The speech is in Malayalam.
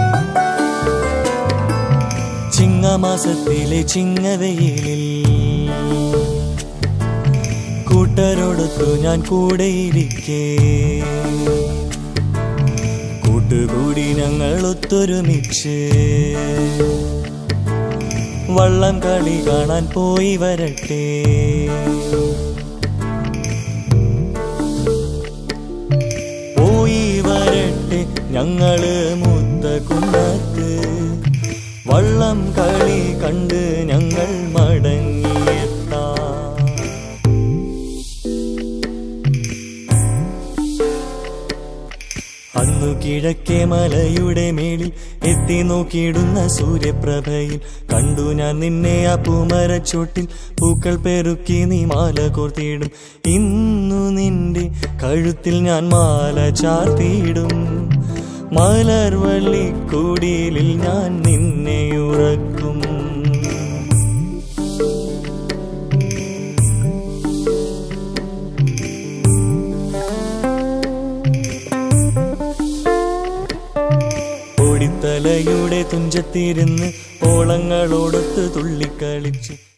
ചിങ്ങമാസത്തിലെ ചിങ്ങവെയിലിൽ കൂട്ടരോടൊത്തു ഞാൻ കൂടെയിരിക്കേ കൂട്ടുകൂടി ഞങ്ങൾ ഒത്തൊരുമിച്ച് വള്ളം കളി കാണാൻ പോയി വരട്ടെ പോയി വരട്ടെ ഞങ്ങള് മുത്തകുന്നത്ത് വള്ളം കളി കണ്ട് ഞങ്ങൾ മടങ്ങിയെത്താം അന്നു കിഴക്കേ മലയുടെ മേളിൽ എത്തി നോക്കിയിടുന്ന സൂര്യപ്രഭയിൽ കണ്ടു ഞാൻ നിന്നെ ആ പൂമരച്ചോട്ടിൽ പൂക്കൾ പെറുക്കി നീ മാല കോർത്തിയിടും ഇന്നു നിന്റെ കഴുത്തിൽ ഞാൻ മാല ചാർത്തിയിടും മലർവള്ളിക്കൂടിയിലിൽ ഞാൻ നിന്നെ ഉറക്കും ഓടിത്തലയുടെ തുഞ്ചത്തിരുന്ന് ഓളങ്ങളോടൊത്ത് തുള്ളിക്കളിച്ച്